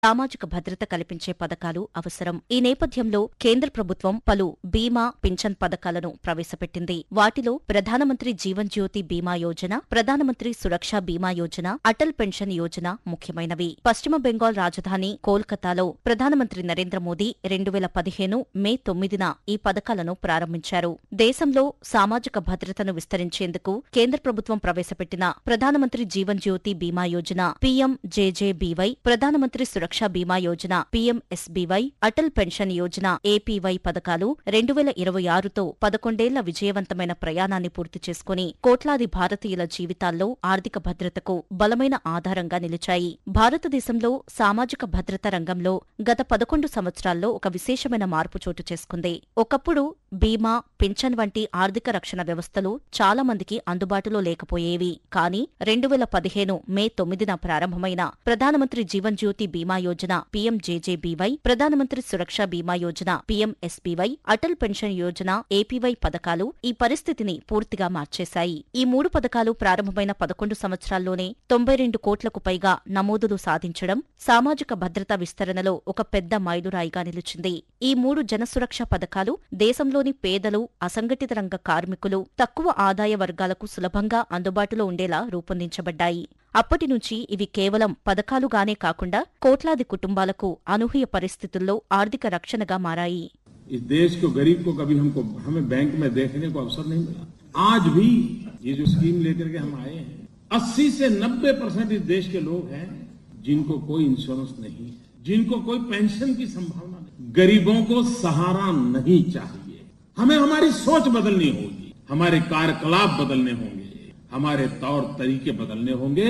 సామాజిక భద్రత కల్పించే పథకాలు అవసరం ఈ నేపథ్యంలో కేంద్ర ప్రభుత్వం పలు బీమా పింఛన్ పథకాలను ప్రవేశపెట్టింది వాటిలో ప్రధానమంత్రి జీవన్ జ్యోతి బీమా యోజన ప్రధానమంత్రి సురక్ష బీమా యోజన అటల్ పెన్షన్ యోజన ముఖ్యమైనవి పశ్చిమ బెంగాల్ రాజధాని కోల్కతాలో ప్రధానమంత్రి నరేంద్ర మోదీ రెండు వేల పదిహేను మే తొమ్మిదిన ఈ పథకాలను ప్రారంభించారు దేశంలో సామాజిక భద్రతను విస్తరించేందుకు కేంద్ర ప్రభుత్వం ప్రవేశపెట్టిన ప్రధానమంత్రి జీవన్ జ్యోతి బీమా Yojana పీఎంజేజేబీవై Pradhan Mantri Suraksha Bima Yojana PMSBY Atal pension Yojana APY పథకాలు రెండు వేల ఇరవై ఆరుతో పదకొండేళ్ల విజయవంతమైన ప్రయాణాన్ని పూర్తి చేసుకుని కోట్లాది భారతీయుల జీవితాల్లో ఆర్థిక భద్రతకు బలమైన ఆధారంగా నిలిచాయి భారతదేశంలో సామాజిక భద్రత రంగంలో గత పదకొండు సంవత్సరాల్లో ఒక విశేషమైన మార్పు చోటు చేసుకుంది ఒకప్పుడు బీమా పింఛన్ వంటి ఆర్థిక రక్షణ వ్యవస్థలు చాలా మందికి అందుబాటులో లేకపోయేవి కానీ రెండు వేల పదిహేను మే తొమ్మిదిన ప్రారంభమైన ప్రధానమంత్రి జీవన్ జ్యోతి బీమా Yojana పీఎంజేజేబీవై Pradhan Mantri Suraksha Bima Yojana PMSBY Atal pension Yojana APY పథకాలు ఈ పరిస్థితిని పూర్తిగా మార్చేశాయి ఈ మూడు పథకాలు ప్రారంభమైన పదకొండు సంవత్సరాల్లోనే తొంభై రెండు కోట్లకు పైగా నమోదులు సాధించడం సామాజిక భద్రతా విస్తరణలో ఒక పెద్ద మైలురాయిగా నిలిచింది ఈ మూడు జనసురక్ష పథకాలు దేశంలోని పేదలు అసంఘటిత రంగ కార్మికులు తక్కువ ఆదాయ వర్గాలకు సులభంగా అందుబాటులో ఉండేలా రూపొందించబడ్డాయి అప్పటి నుంచి ఇవి కేవలం పథకాలుగానే కాకుండా కోట్లాది కుటుంబాలకు అనూహ్య పరిస్థితుల్లో ఆర్థిక రక్షణగా మారాయి इस देश के गरीब को कभी हमको हमें बैंक में देखने को अवसर नहीं मिला आज भी ये जो स्कीम लेकर के हम आए हैं 80 से 90 परसेंट इस देश के लोग हैं जिनको कोई इंश्योरेंस नहीं है जिनको कोई पेंशन की संभावना नहीं गरीबों को सहारा नहीं चाहिए हमें हमारी सोच बदलनी होगी हमारे कार्यकलाप बदलने होंगे हमारे तौर तरीके बदलने होंगे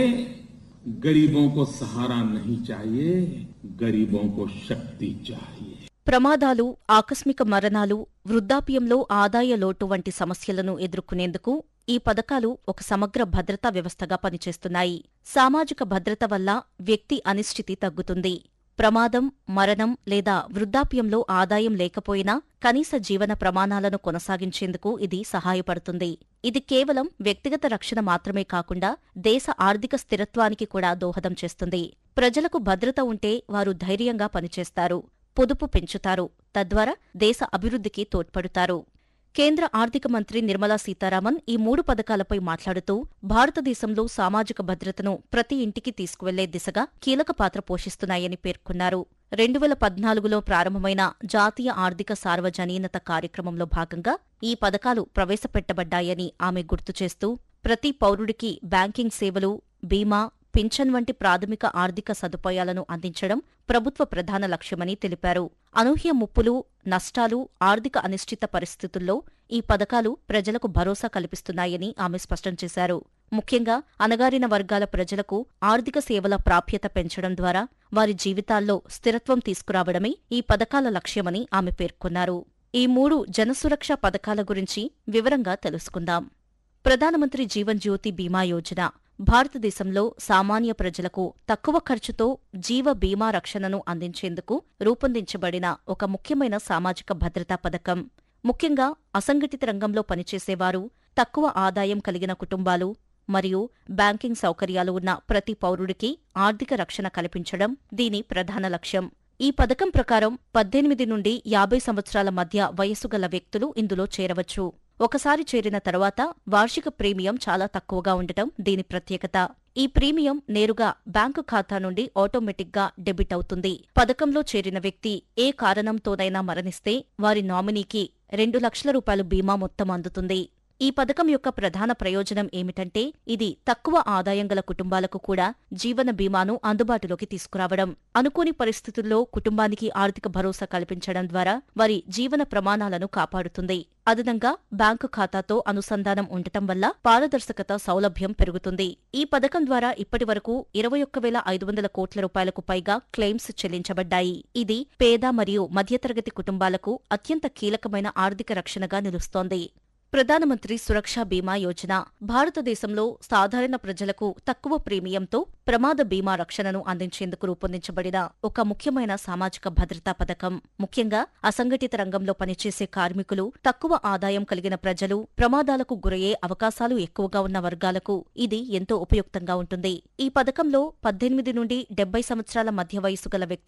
गरीबों को सहारा नहीं चाहिए गरीबों को शक्ति चाहिए ప్రమాదాలు ఆకస్మిక మరణాలు వృద్ధాప్యంలో ఆదాయ లోటు వంటి సమస్యలను ఎదుర్కొనేందుకు ఈ పథకాలు ఒక సమగ్ర భద్రతా వ్యవస్థగా పనిచేస్తున్నాయి సామాజిక భద్రత వల్ల వ్యక్తి అనిశ్చితి తగ్గుతుంది ప్రమాదం మరణం లేదా వృద్ధాప్యంలో ఆదాయం లేకపోయినా కనీస జీవన ప్రమాణాలను కొనసాగించేందుకు ఇది సహాయపడుతుంది ఇది కేవలం వ్యక్తిగత రక్షణ మాత్రమే కాకుండా దేశ ఆర్థిక స్థిరత్వానికి కూడా దోహదం చేస్తుంది ప్రజలకు భద్రత ఉంటే వారు ధైర్యంగా పనిచేస్తారు పొదుపు పెంచుతారు తద్వారా దేశ అభివృద్ధికి తోడ్పడుతారు కేంద్ర ఆర్థిక మంత్రి నిర్మలా సీతారామన్ ఈ మూడు పథకాలపై మాట్లాడుతూ భారతదేశంలో సామాజిక భద్రతను ప్రతి ఇంటికి తీసుకువెళ్లే దిశగా కీలక పాత్ర పోషిస్తున్నాయని పేర్కొన్నారు రెండు వేల పద్నాలుగులో ప్రారంభమైన జాతీయ ఆర్థిక సార్వజనీనత కార్యక్రమంలో భాగంగా ఈ పథకాలు ప్రవేశపెట్టబడ్డాయని ఆమె గుర్తు చేస్తూ ప్రతి పౌరుడికి బ్యాంకింగ్ సేవలు బీమా పింఛన్ వంటి ప్రాథమిక ఆర్థిక సదుపాయాలను అందించడం ప్రభుత్వ ప్రధాన లక్ష్యమని తెలిపారు అనూహ్య ముప్పులు నష్టాలు ఆర్థిక అనిశ్చిత పరిస్థితుల్లో ఈ పథకాలు ప్రజలకు భరోసా కల్పిస్తున్నాయని ఆమె స్పష్టం చేశారు ముఖ్యంగా అణగారిన వర్గాల ప్రజలకు ఆర్థిక సేవల ప్రాప్యత పెంచడం ద్వారా వారి జీవితాల్లో స్థిరత్వం తీసుకురావడమే ఈ పథకాల లక్ష్యమని ఆమె పేర్కొన్నారు ఈ మూడు జనసురక్ష పథకాల గురించి వివరంగా తెలుసుకుందాం ప్రధానమంత్రి జీవన్ జ్యోతి బీమా యోజన భారతదేశంలో సామాన్య ప్రజలకు తక్కువ ఖర్చుతో జీవ బీమా రక్షణను అందించేందుకు రూపొందించబడిన ఒక ముఖ్యమైన సామాజిక భద్రతా పథకం ముఖ్యంగా అసంఘటిత రంగంలో పనిచేసేవారు తక్కువ ఆదాయం కలిగిన కుటుంబాలు మరియు బ్యాంకింగ్ సౌకర్యాలు ఉన్న ప్రతి పౌరుడికి ఆర్థిక రక్షణ కల్పించడం దీని ప్రధాన లక్ష్యం ఈ పథకం ప్రకారం పద్దెనిమిది నుండి యాభై సంవత్సరాల మధ్య వయస్సు గల వ్యక్తులు ఇందులో చేరవచ్చు ఒకసారి చేరిన తర్వాత వార్షిక ప్రీమియం చాలా తక్కువగా ఉండటం దీని ప్రత్యేకత ఈ ప్రీమియం నేరుగా బ్యాంకు ఖాతా నుండి ఆటోమేటిక్గా డెబిట్ అవుతుంది పథకంలో చేరిన వ్యక్తి ఏ కారణంతోనైనా మరణిస్తే వారి నామినీకి రెండు లక్షల రూపాయలు బీమా మొత్తం అందుతుంది ఈ పథకం యొక్క ప్రధాన ప్రయోజనం ఏమిటంటే ఇది తక్కువ ఆదాయం గల కుటుంబాలకు కూడా జీవన బీమాను అందుబాటులోకి తీసుకురావడం అనుకోని పరిస్థితుల్లో కుటుంబానికి ఆర్థిక భరోసా కల్పించడం ద్వారా వారి జీవన ప్రమాణాలను కాపాడుతుంది అదనంగా బ్యాంకు ఖాతాతో అనుసంధానం ఉండటం వల్ల పారదర్శకత సౌలభ్యం పెరుగుతుంది ఈ పథకం ద్వారా ఇప్పటి వరకు ఇరవై ఒక్క వేల ఐదు వందల కోట్ల రూపాయలకు పైగా క్లెయిమ్స్ చెల్లించబడ్డాయి ఇది పేద మరియు మధ్యతరగతి కుటుంబాలకు అత్యంత కీలకమైన ఆర్థిక రక్షణగా నిలుస్తోంది ప్రధానమంత్రి సురక్ష బీమా యోజన భారతదేశంలో సాధారణ ప్రజలకు తక్కువ ప్రీమియంతో ప్రమాద బీమా రక్షణను అందించేందుకు రూపొందించబడిన ఒక ముఖ్యమైన సామాజిక భద్రతా పథకం ముఖ్యంగా అసంఘటిత రంగంలో పనిచేసే కార్మికులు తక్కువ ఆదాయం కలిగిన ప్రజలు ప్రమాదాలకు గురయ్యే అవకాశాలు ఎక్కువగా ఉన్న వర్గాలకు ఇది ఎంతో ఉపయుక్తంగా ఉంటుంది ఈ పథకంలో పద్దెనిమిది నుండి డెబ్బై సంవత్సరాల మధ్య వయసు గల వ్యక్తులు